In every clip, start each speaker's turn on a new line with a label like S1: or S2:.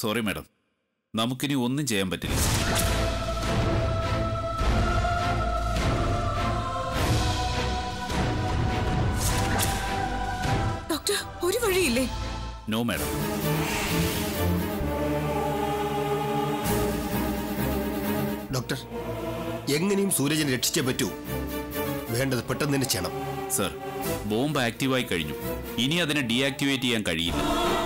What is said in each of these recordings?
S1: Sorry madam നമുക്കിനി ഒന്നും ചെയ്യാൻ പറ്റില്ല
S2: ഡോക്ടർ ഒരു വഴിയില്ലേ
S1: നോ മാഡം
S3: ഡോക്ടർ എങ്ങനെയും സൂരജിനെ രക്ഷിച്ചേ പറ്റൂ വേണ്ടത് പെട്ടെന്ന് തന്നെ ചെയ്യണം
S1: സർ ബോംബ് ആക്റ്റീവായി കഴിഞ്ഞു ഇനി അതിനെ ഡീആക്ടിവേറ്റ് ചെയ്യാൻ കഴിയില്ല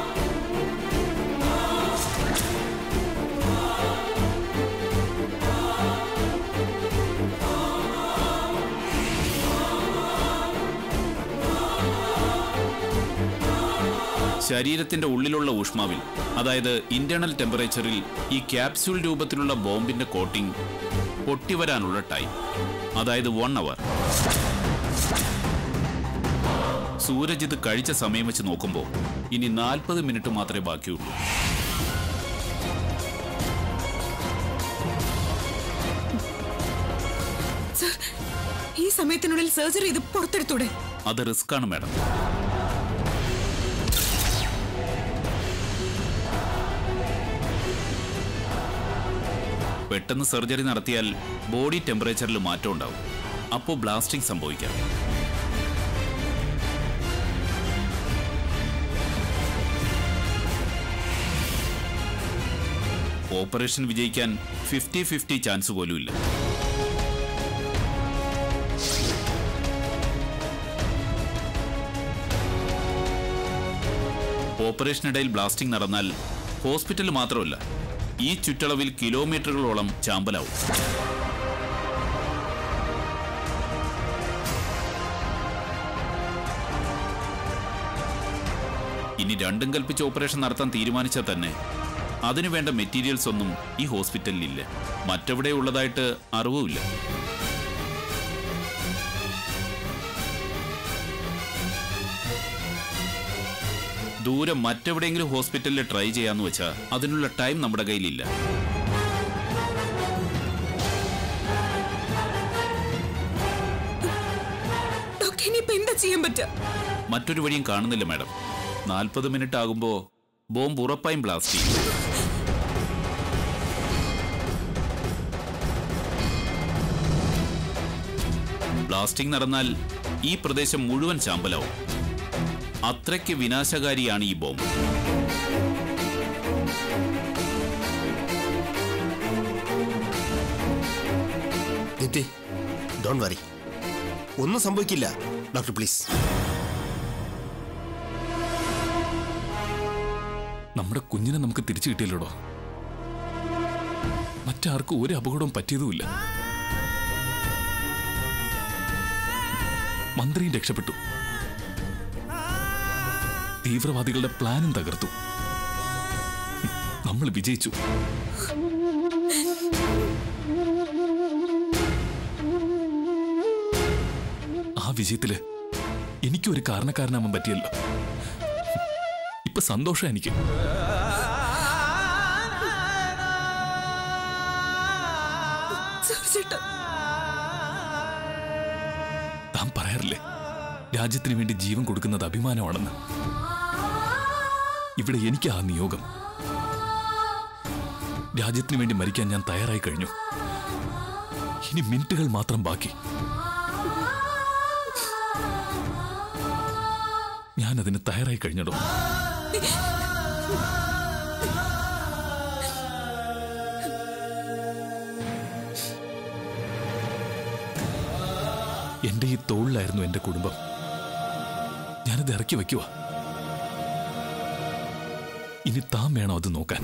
S1: ശരീരത്തിന്റെ ഉള്ളിലുള്ള ഊഷ്മാവിൽ അതായത് ഇന്റേണൽ ടെമ്പറേച്ചറിൽ ഈ ക്യാപ്സ്യൂൾ രൂപത്തിലുള്ള ബോംബിന്റെ കോട്ടിംഗ് പൊട്ടിവരാനുള്ള ടൈം അതായത് വൺ അവർ സൂരജ് ഇത് കഴിച്ച സമയം വെച്ച് നോക്കുമ്പോൾ ഇനി നാൽപ്പത് മിനിറ്റ് മാത്രമേ ബാക്കിയുള്ളൂ
S2: സർ ഈ സമയത്തിനുള്ളിൽ സർജറി ഇത് പുറത്തെടുത്തൂടെ
S1: അത് റിസ്ക് ആണ് മാഡം പെട്ടെന്ന് സർജറി നടത്തിയാൽ ബോഡി ടെമ്പറേച്ചറിൽ മാറ്റം ഉണ്ടാവും അപ്പോൾ ബ്ലാസ്റ്റിംഗ് സംഭവിക്കാം ഓപ്പറേഷൻ വിജയിക്കാൻ ഫിഫ്റ്റി ഫിഫ്റ്റി ചാൻസ് പോലുമില്ല ഓപ്പറേഷനിടയിൽ ബ്ലാസ്റ്റിംഗ് നടന്നാൽ ഹോസ്പിറ്റൽ മാത്രമല്ല ഈ ചുറ്റളവിൽ കിലോമീറ്ററുകളോളം ചാമ്പലാവും ഇനി രണ്ടും കൽപ്പിച്ച് ഓപ്പറേഷൻ നടത്താൻ തീരുമാനിച്ചാൽ തന്നെ അതിനുവേണ്ട മെറ്റീരിയൽസ് ഒന്നും ഈ ഹോസ്പിറ്റലിലില്ല മറ്റെവിടെ ഉള്ളതായിട്ട് അറിവുമില്ല ദൂരെ മറ്റെവിടെയെങ്കിലും ഹോസ്പിറ്റലിൽ ട്രൈ ചെയ്യാന്ന് വെച്ചാൽ അതിനുള്ള ടൈം നമ്മുടെ കയ്യിലില്ല
S2: ഡോക്ടർ ഇനിയിപ്പോ എന്താ ചെയ്യാൻ പറ്റുക
S1: മറ്റൊരു വഴിയും കാണുന്നില്ല മാഡം നാൽപ്പത് മിനിറ്റ് ആകുമ്പോൾ ബോംബ് ഉറപ്പായും ബ്ലാസ്റ്റ് ചെയ്യും ബ്ലാസ്റ്റിംഗ് നടന്നാൽ ഈ പ്രദേശം മുഴുവൻ ചാമ്പലാവും അത്രയ്ക്ക് വിനാശകാരിയാണ് ഈ ബോംബ്
S3: നിറ്റി ഡോണ്ട് വറി ഒന്നും സംഭവിക്കില്ല ഡോക്ടർ പ്ലീസ്
S4: നമ്മുടെ കുഞ്ഞിനെ നമുക്ക് തിരിച്ചു കിട്ടിയല്ലോടോ മറ്റാർക്കും ഒരു അപകടവും പറ്റിയതുമില്ല മന്ത്രിയും രക്ഷപ്പെട്ടു തീവ്രവാദികളുടെ പ്ലാനും തകർത്തു നമ്മൾ വിജയിച്ചു ആ വിജയത്തില് എനിക്കൊരു കാരണക്കാരനാവാൻ പറ്റിയല്ലോ ഇപ്പൊ സന്തോഷം എനിക്ക്
S2: സർ ചേട്ടാ
S4: താൻ പറയാറില്ലേ രാജ്യത്തിന് വേണ്ടി ജീവൻ കൊടുക്കുന്നത് അഭിമാനമാണെന്ന് ഇവിടെ എനിക്ക് ആ നിയോഗം രാജ്യത്തിന് വേണ്ടി മരിക്കാൻ ഞാൻ തയ്യാറായി കഴിഞ്ഞു ഇനി മിനിറ്റുകൾ മാത്രം ബാക്കി ഞാൻ അതിന് തയ്യാറായി കഴിഞ്ഞടോ എന്റെ ഈ തോളിലായിരുന്നു എന്റെ കുടുംബം ഞാനത് ഇറക്കി വയ്ക്കുക ഇനി താൻ വേണം അത് നോക്കാൻ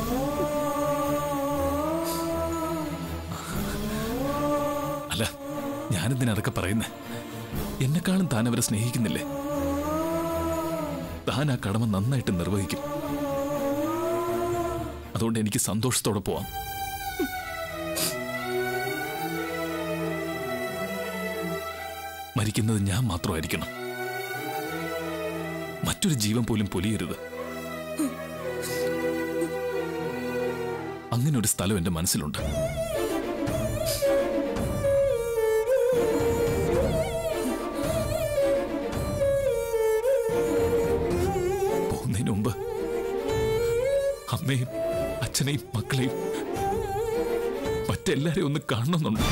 S4: അല്ല ഞാനെന്തിനതൊക്കെ പറയുന്നേ എന്നെക്കാളും താൻ അവരെ സ്നേഹിക്കുന്നില്ലേ താൻ ആ കടമ നന്നായിട്ട് നിർവഹിക്കും അതുകൊണ്ട് എനിക്ക് സന്തോഷത്തോടെ പോവാം മരിക്കുന്നത് ഞാൻ മാത്രമായിരിക്കണം മറ്റൊരു ജീവൻ പോലും പൊലിയരുത് അങ്ങനെ ഒരു സ്ഥലം എന്റെ മനസ്സിലുണ്ട് പോകുന്നതിന് മുമ്പ് അമ്മ അമ്മയും അച്ഛനെയും മക്കളെയും മറ്റെല്ലാരെയും ഒന്ന് കാണണമെന്നുണ്ട്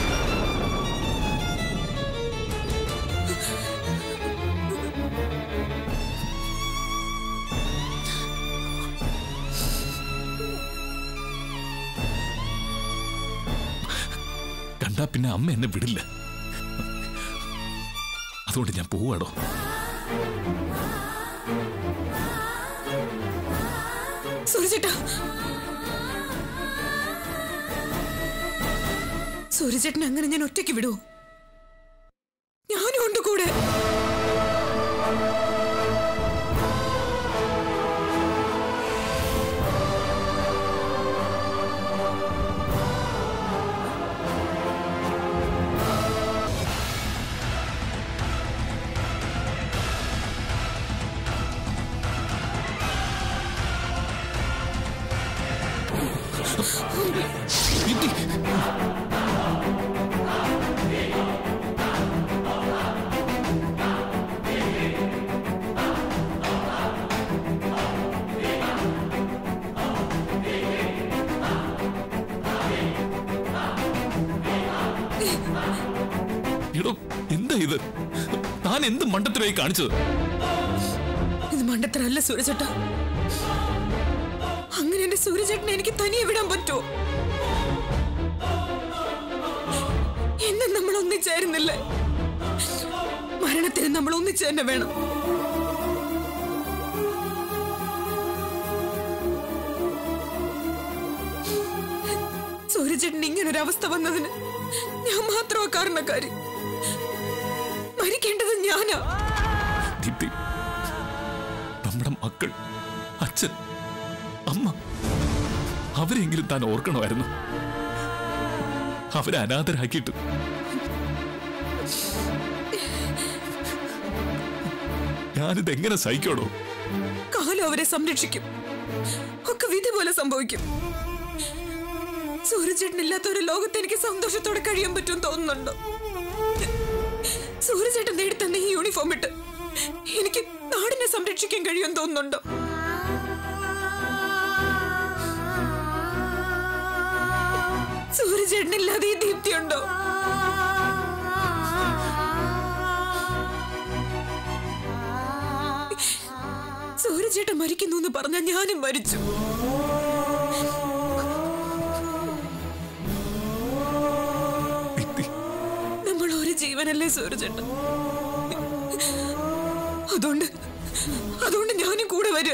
S4: കണ്ടാ പിന്നെ അമ്മ എന്നെ വിടില്ല അതുകൊണ്ട് ഞാൻ പോവാടോ
S2: സൂര്യചേട്ടാ സൂര്യചേട്ടൻ അങ്ങനെ ഞാൻ ഒറ്റയ്ക്ക് വിടുവോ ഞാനും ഉണ്ട് കൂടെ
S4: എടോ എന്താ ഇത് താൻ എന്ത് മണ്ടത്തിലായി കാണിച്ചത്
S2: ഇത് മണ്ടത്തരല്ല സൂര്യചേട്ടാ അങ്ങനെ എന്റെ സൂര്യചേട്ടനെ എനിക്ക് തനിയെ വിടാൻ പറ്റുമോ എന്നെ നമ്മൾ ഒന്നിച്ചായിരുന്നില്ലേ മരണത്തിന് നമ്മൾ ഒന്നിച്ചു തന്നെ വേണം സൂര്യചേട്ടൻ ഇങ്ങനൊരു അവസ്ഥ വന്നതിന് ഞാൻ മാത്രമാ കാരണക്കാരി മരിക്കേണ്ടത് ഞാനാ
S4: ദീപ്തി നമ്മുടെ മക്കൾ അച്ഛൻ അമ്മ അവരെങ്കിലും താൻ ഓർക്കണമായിരുന്നു അവരെ അനാഥരാക്കിയിട്ട് ഞാനിത് എങ്ങനെ സഹിക്കണോ
S2: കാലം അവരെ സംരക്ഷിക്കും ഒക്കെ വിധി പോലെ സംഭവിക്കും സൂര്യചേട്ടനില്ലാത്ത ഒരു ലോകത്ത് എനിക്ക് സന്തോഷത്തോടെ കഴിയാൻ പറ്റും തോന്നുന്നുണ്ടോ സൂര്യചേട്ടൻ നേടിത്തന്ന ഈ യൂണിഫോം ഇട്ട് എനിക്ക് നാടിനെ സംരക്ഷിക്കാൻ കഴിയുമെന്ന് തോന്നുന്നുണ്ടോ സൂര്യചേട്ടനില്ലാതെ ഈ ദീപ്തിയുണ്ടോ സൂര്യചേട്ടൻ മരിക്കുന്നു എന്ന് പറഞ്ഞാൽ ഞാനും മരിച്ചു
S4: ദീപ്തി
S2: നമ്മൾ ഒരു ജീവനല്ലേ സൂര്യചേട്ടൻ അതുകൊണ്ട് അതുകൊണ്ട് ഞാനും കൂടെ വരിക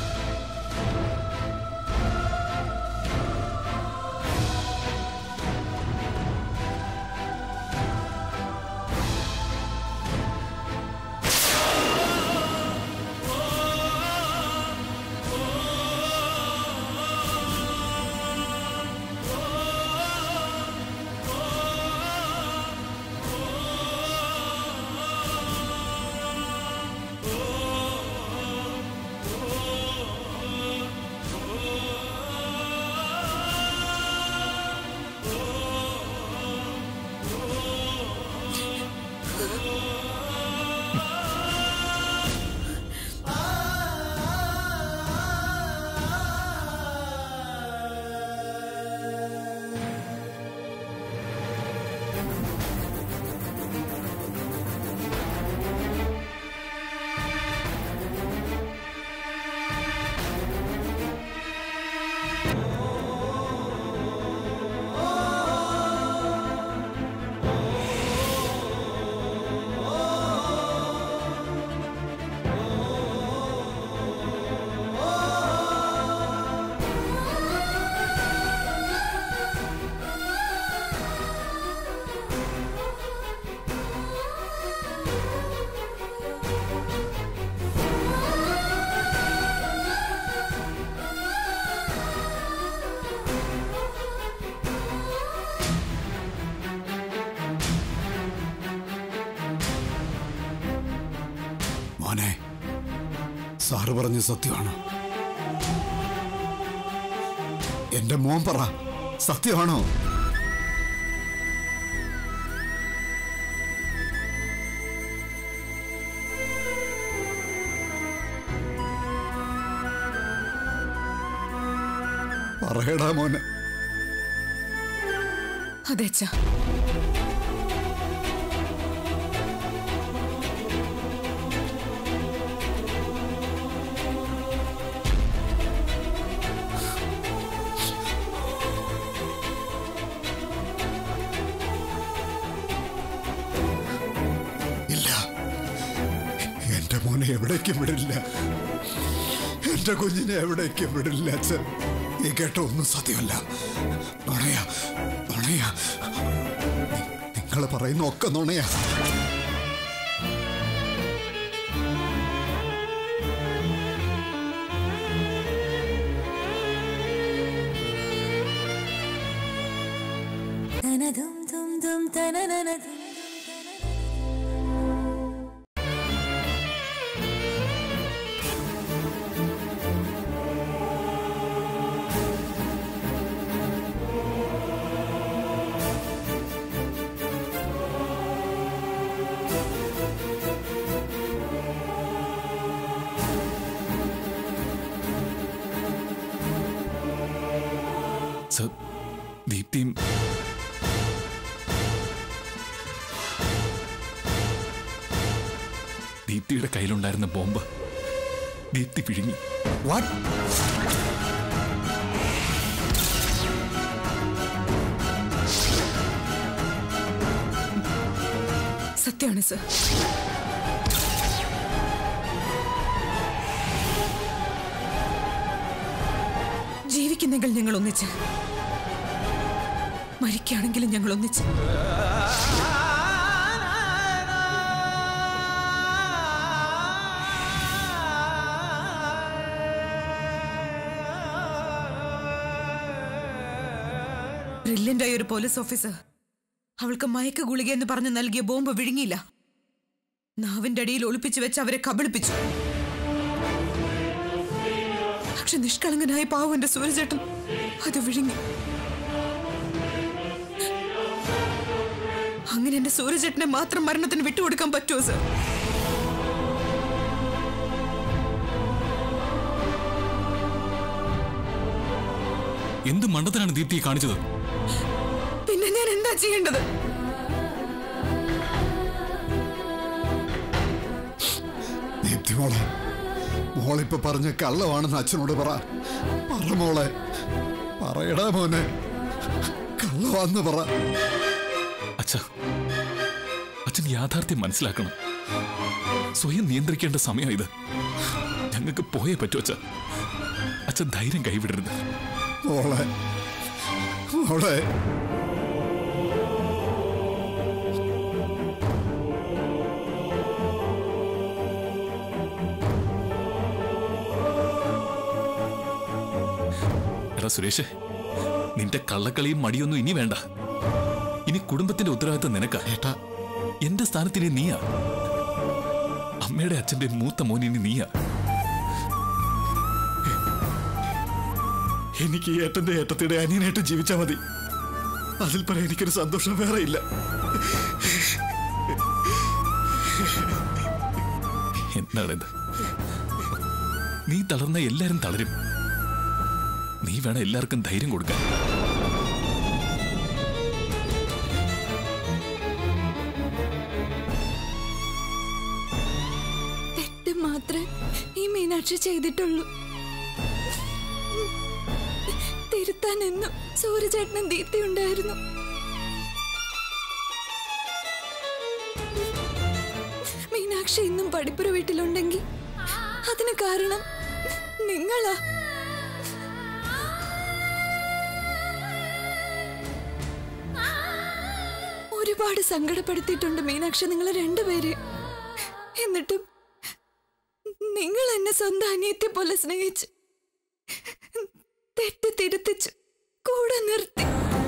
S5: മോനെ സാറ് പറഞ്ഞ സത്യമാണ് എന്റെ മോൻ പറ സത്യമാണോ പറയടാ മോനെ
S2: അതെ അച്ഛാ
S5: ഇല്ല എന്റെ മോനെ എവിടേക്കും വിടില്ല എന്റെ കുഞ്ഞിനെ എവിടേക്കും വിടില്ല അച്ഛൻ ഈ കേട്ട ഒന്നും സത്യമല്ല നുണയാ നുണയാ നിങ്ങൾ പറയുന്ന ഒക്കെ നുണയാ
S4: സർ ദീപ്തിയും ദീപ്തിയുടെ കയ്യിലുണ്ടായിരുന്ന ബോംബ് ദീപ്തി പിഴുങ്ങി
S5: വാട്ട്
S2: സത്യമാണ് സർ ജീവിക്കുന്നെങ്കിൽ ഞങ്ങൾ ഒന്നിച്ച് മരിക്കുകയാണെങ്കിലും ഞങ്ങൾ ഒന്നിച്ച് ബ്രില്യൻ്റ് ആയ ഒരു പോലീസ് ഓഫീസർ അവൾക്ക് മയക്ക് ഗുളിക എന്ന് പറഞ്ഞ് നൽകിയ ബോംബ് വിഴുങ്ങിയില്ല നാവിന്റെ അടിയിൽ ഒളിപ്പിച്ചു വെച്ച് അവരെ കബളിപ്പിച്ചു പക്ഷെ നിഷ്കളങ്കനായ പാവന്റെ സൂര്യചേട്ടൻ അത് വിഴുങ്ങി അങ്ങനെ എന്റെ സൂര്യചേട്ടനെ മാത്രം മരണത്തിന് വിട്ടുകൊടുക്കാൻ പറ്റുമോ സർ
S4: എന്ത് മണ്ടത്തിനാണ് ദീപ്തി കാണിച്ചത്
S2: പിന്നെ ഞാൻ എന്താ ചെയ്യേണ്ടത്
S5: ദീപ്തി മോളെ മോളിപ്പോ പറഞ്ഞ കള്ളമാണെന്ന് അച്ഛനോട് പറ പറ മോളെ പറയടാ മോനെ കള്ളമാന്ന് പറ
S4: അച്ഛ അച്ഛൻ യാഥാർത്ഥ്യം മനസ്സിലാക്കണം സ്വയം നിയന്ത്രിക്കേണ്ട സമയം ഇത് ഞങ്ങൾക്ക് പോയേ പറ്റൂ അച്ഛ അച്ഛൻ ധൈര്യം കൈവിടരുത്
S5: മോളെ മോളെ
S4: എടാ സുരേഷ് നിന്റെ കള്ളക്കളിയും മടിയൊന്നും ഇനി വേണ്ട ഇനി കുടുംബത്തിന്റെ ഉത്തരവാദിത്തം നിനക്കാ
S3: ഏട്ടാ
S4: എന്റെ സ്ഥാനത്ത് ഇനി നീയാ അമ്മയുടെ അച്ഛന്റെ മൂത്ത മോൻ ഇനി നീയാ
S6: എനിക്ക് ഈ ഏട്ടന്റെ ഏട്ടത്തിയുടെ അനിയനായിട്ട് ജീവിച്ചാൽ മതി അതിൽ പറയാൻ എനിക്കൊരു സന്തോഷം വേറെ ഇല്ല
S4: എന്താണിത് നീ തളർന്ന എല്ലാരും തളരും നീ വേണം എല്ലാവർക്കും ധൈര്യം കൊടുക്കാൻ
S7: തെറ്റ് മാത്രമേ ഈ മീനാക്ഷി ചെയ്തിട്ടുള്ളൂ തിരുത്താൻ എന്നും സൂര്യചേട്ടനും ദീപ്തി ഉണ്ടായിരുന്നു മീനാക്ഷി ഇന്നും പഠിപ്പുര വീട്ടിലുണ്ടെങ്കിൽ അതിന് കാരണം നിങ്ങളാ ഒരുപാട് സങ്കടപ്പെടുത്തിയിട്ടുണ്ട് മീനാക്ഷി നിങ്ങളെ രണ്ടുപേരെ എന്നിട്ടും നിങ്ങൾ എന്നെ സ്വന്തം അനിയത്തെ പോലെ സ്നേഹിച്ചു തെറ്റ് തിരുത്തിച്ചു കൂടെ നിർത്തി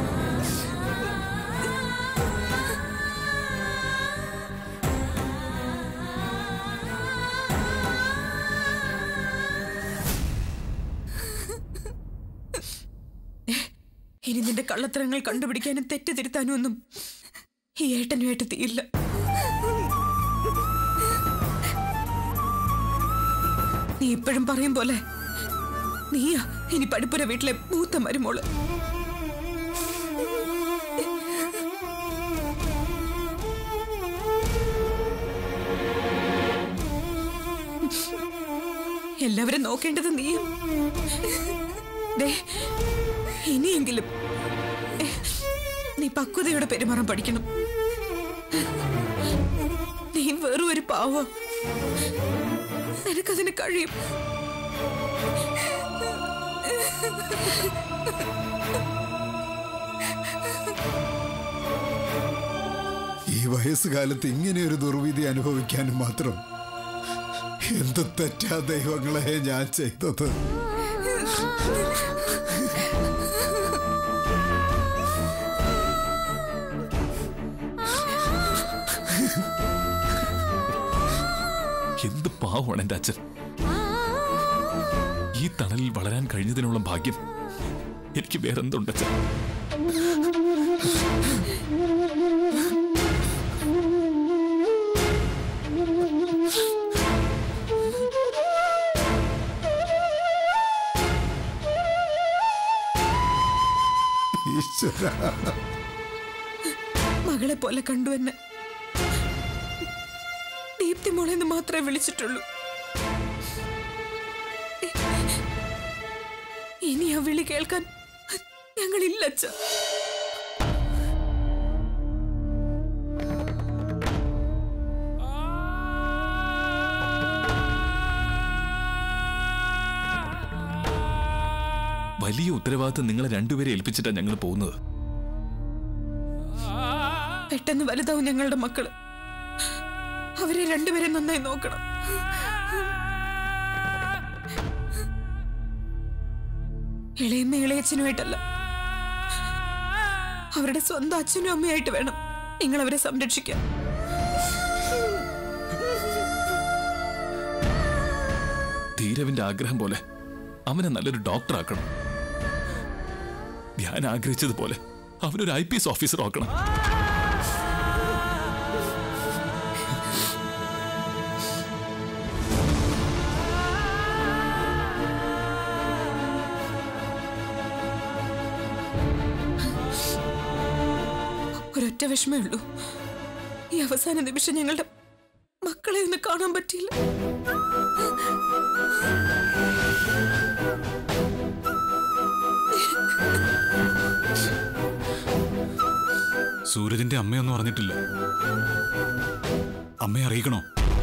S2: ഇനി നിന്റെ കള്ളത്തരങ്ങൾ കണ്ടുപിടിക്കാനും തെറ്റ് തിരുത്താനും ഒന്നും ഈ ഏട്ടനുമായിട്ട് തീയില്ല നീ ഇപ്പോഴും പറയും പോലെ നീയാ ഇനി പടിപ്പുര വീട്ടിലെ മൂത്ത മരുമോള് എല്ലാവരും നോക്കേണ്ടത് നീയും ദേ, ഇനിയെങ്കിലും നീ പക്വതയോടെ പെരുമാറാൻ പഠിക്കണം നീ വെറും ഒരു പാവം നിനക്കതിന് കഴിയും
S5: ഈ വയസ്സുകാലത്ത് ഇങ്ങനെ ഒരു ദുർവിധി അനുഭവിക്കാനും മാത്രം എന്ത് തെറ്റാ ദൈവങ്ങളെ ഞാൻ ചെയ്തത്
S4: എന്ത് പാവമാണ് എന്റെ അച്ഛൻ ഈ തണലിൽ വളരാൻ കഴിഞ്ഞതിനുള്ള ഭാഗ്യം എനിക്ക് വേറെന്തുണ്ട് അച്ഛൻ
S5: ഈശ്വര
S2: മകളെ പോലെ കണ്ടു എന്നെ ദീപ്തി മോളെന്ന് മാത്രമേ വിളിച്ചിട്ടുള്ളൂ ഇനി ആ വിളി കേൾക്കാൻ ഞങ്ങളില്ല അച്ഛ
S4: വലിയ ഉത്തരവാദിത്തം നിങ്ങളെ രണ്ടുപേരെ ഏൽപ്പിച്ചിട്ടാണ് ഞങ്ങൾ പോകുന്നത്
S2: പെട്ടെന്ന് വലുതാവും ഞങ്ങളുടെ മക്കള് അവരെ രണ്ടുപേരെ നന്നായി നോക്കണം ഇളയമ്മ ഇളയച്ചനുമായിട്ടല്ല അവരുടെ സ്വന്തം അച്ഛനും അമ്മയായിട്ട് വേണം നിങ്ങൾ അവരെ സംരക്ഷിക്കാൻ
S4: ധീരവിന്റെ ആഗ്രഹം പോലെ അവനെ നല്ലൊരു ഡോക്ടർ ആക്കണം ഞാൻ ആഗ്രഹിച്ചതുപോലെ അവനൊരു ഐ പി എസ് ഓഫീസർ ആക്കണം
S2: ഒരൊറ്റ വിഷമേ ഉള്ളൂ ഈ അവസാന നിമിഷം ഞങ്ങളുടെ മക്കളെ ഒന്ന് കാണാൻ പറ്റിയില്ല
S6: സൂരജിന്റെ അമ്മയൊന്നും അറിഞ്ഞിട്ടില്ല അമ്മയെ അറിയിക്കണോ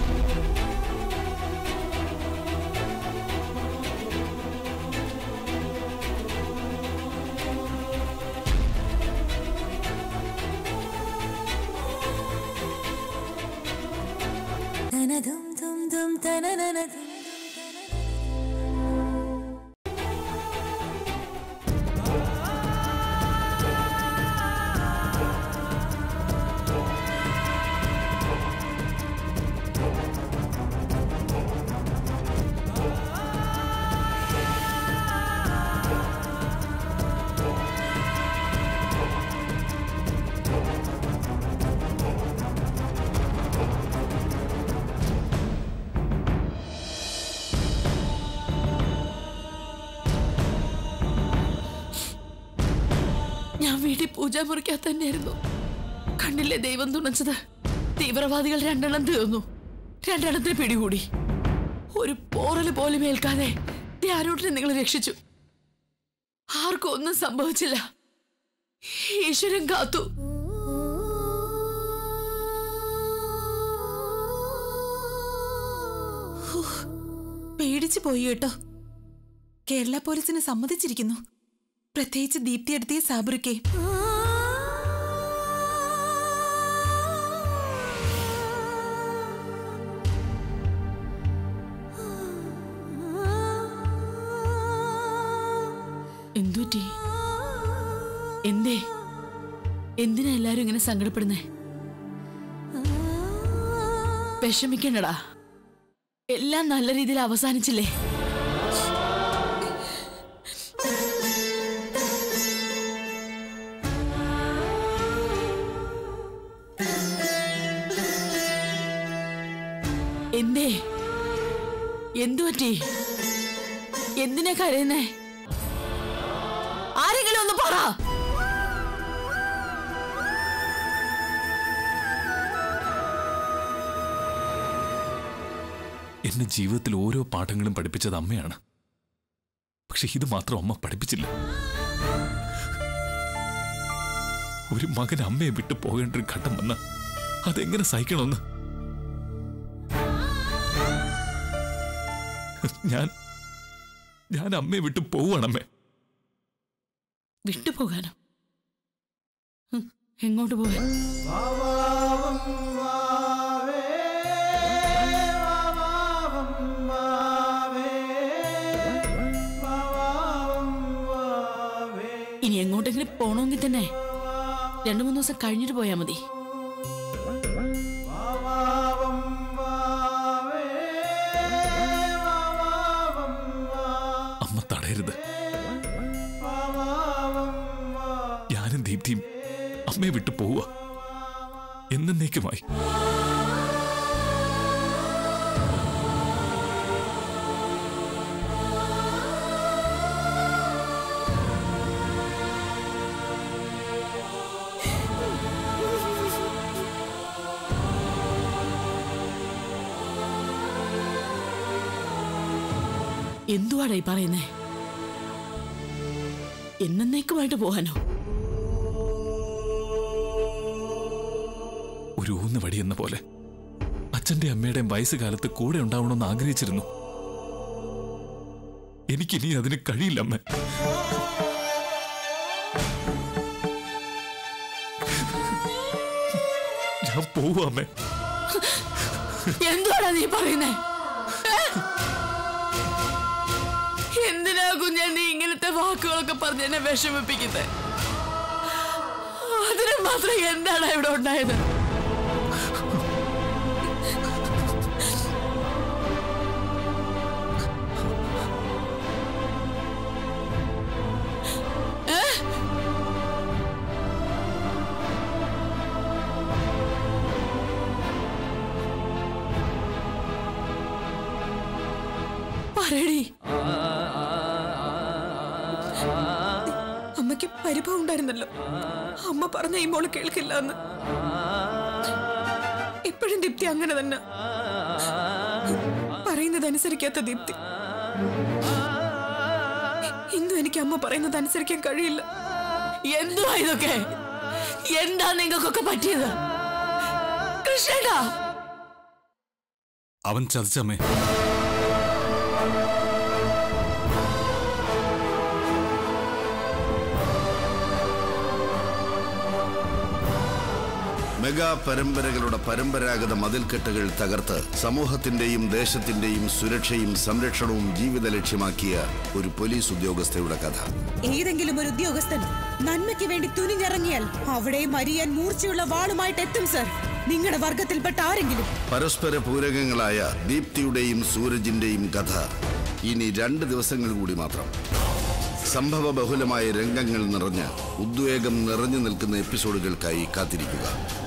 S7: ഞാൻ വീട്ടിൽ പൂജാമുറിക്കകത്ത് തന്നെയായിരുന്നു കണ്ടില്ലേ ദൈവം തുണച്ചത് തീവ്രവാദികൾ രണ്ടെണ്ണം തീർന്നു രണ്ടെണ്ണത്തിന് പിടികൂടി ഒരു പോറല് പോലും ഏൽക്കാതെ ധ്യാനോട്ടിനെ നിങ്ങൾ രക്ഷിച്ചു ആർക്കും ഒന്നും സംഭവിച്ചില്ല ഈശ്വരൻ കാത്തു
S8: പേടിച്ചു പോയി കേട്ടോ കേരള പോലീസിന് സമ്മതിച്ചിരിക്കുന്നു പ്രത്യേകിച്ച് ദീപ്തി അടുത്തിയ സാബുറിക്കെ
S7: എന്തുറ്റി എന്തേ എന്തിനാ എല്ലാരും ഇങ്ങനെ സങ്കടപ്പെടുന്നേ വിഷമിക്കണ്ടടാ എല്ലാം നല്ല രീതിയിൽ അവസാനിച്ചില്ലേ എന്തേ എന്തു പറ്റി എന്തിനാ കരയുന്നേ
S9: എന്താണെന്ന് പറ
S4: എന്നെ ജീവിതത്തിൽ ഓരോ പാഠങ്ങളും പഠിപ്പിച്ചത് അമ്മയാണ് പക്ഷെ ഇത് മാത്രം അമ്മ പഠിപ്പിച്ചില്ല ഒരു മകൻ അമ്മയെ വിട്ടു പോകേണ്ട ഒരു ഘട്ടം വന്ന അതെങ്ങനെ സഹിക്കണമെന്ന് ഞാൻ ഞാൻ അമ്മയെ വിട്ടു പോവുകയാണമ്മേ
S9: വിട്ടുപോകാനോ ഹും, എങ്ങോട്ട് പോകാൻ ഇനി എങ്ങോട്ടെങ്കിലും പോണമെങ്കിൽ തന്നെ രണ്ടു മൂന്ന് ദിവസം കഴിഞ്ഞിട്ട് പോയാ മതി
S4: അമ്മ തടയരുത് ഞാനും ദീപ്തിയും അമ്മയെ വിട്ടു പോവുക എന്നേക്കുമായി
S9: എന്തുവാടാ ഈ പറയുന്നേ എന്നേക്കുമായിട്ട് പോകാനോ
S4: ഒരു ഊന്ന് വടിയെന്ന പോലെ അച്ഛന്റെ അമ്മയുടെയും വയസ്സുകാലത്ത് കൂടെ ഉണ്ടാവണമെന്ന് ആഗ്രഹിച്ചിരുന്നു എനിക്കിനി അതിന് കഴിയില്ല അമ്മ ഞാൻ പോവാ അമ്മേ
S9: എന്തുവാടാ നീ പറയുന്നേ ഏ? എന്തിനാ കുഞ്ഞാ നീ ഇങ്ങനത്തെ വാക്കുകളൊക്കെ പറഞ്ഞ് എന്നെ വിഷമിപ്പിക്കുന്നത് അതിന് മാത്രം എന്താണ് ഇവിടെ ഉണ്ടായത് ഏ? പറയടി
S2: അമ്മയ്ക്ക് പരിഭവം ഉണ്ടായിരുന്നല്ലോ അമ്മ പറഞ്ഞ ഈ മോള് കേൾക്കില്ല എന്ന് ഇപ്പോഴും ദീപ്തി അങ്ങനെ തന്നെ പറയുന്നത് അനുസരിക്കാത്ത ദീപ്തി ഇന്നും എനിക്ക് അമ്മ പറയുന്നത് അനുസരിക്കാൻ കഴിയില്ല
S9: എന്തുവാ ഇതൊക്കെ എന്താ നിങ്ങൾക്കൊക്കെ പറ്റിയത് കൃഷ്ണേട്ടാ
S6: അവൻ ചതിച്ചമ്മേ
S10: മെഗാ പരമ്പരകളുടെ പരമ്പരാഗത മതിൽക്കെട്ടുകൾ തകർത്ത് സമൂഹത്തിന്റെയും ദേശത്തിന്റെയും സുരക്ഷയും സംരക്ഷണവും ജീവിത ലക്ഷ്യമാക്കിയ ഒരു പോലീസ് ഉദ്യോഗസ്ഥയുടെ കഥ
S11: ഏതെങ്കിലും ഒരു ഉദ്യോഗസ്ഥൻ നന്മയ്ക്ക് വേണ്ടി തുനിഞ്ഞിറങ്ങിയാൽ അവിടെയും അരിയാൻ മൂർച്ചയുള്ള വാളുമായിട്ട് എത്തും സർ നിങ്ങളുടെ വർഗത്തിൽപ്പെട്ട ആരെങ്കിലും
S10: പരസ്പര പൂരകങ്ങളായ ദീപ്തിയുടെയും സൂരജിന്റെയും കഥ ഇനി രണ്ട് ദിവസങ്ങൾ കൂടി മാത്രം സംഭവ ബഹുലമായ രംഗങ്ങൾ നിറഞ്ഞ് ഉദ്വേഗം നിറഞ്ഞു നിൽക്കുന്ന എപ്പിസോഡുകൾക്കായി കാത്തിരിക്കുക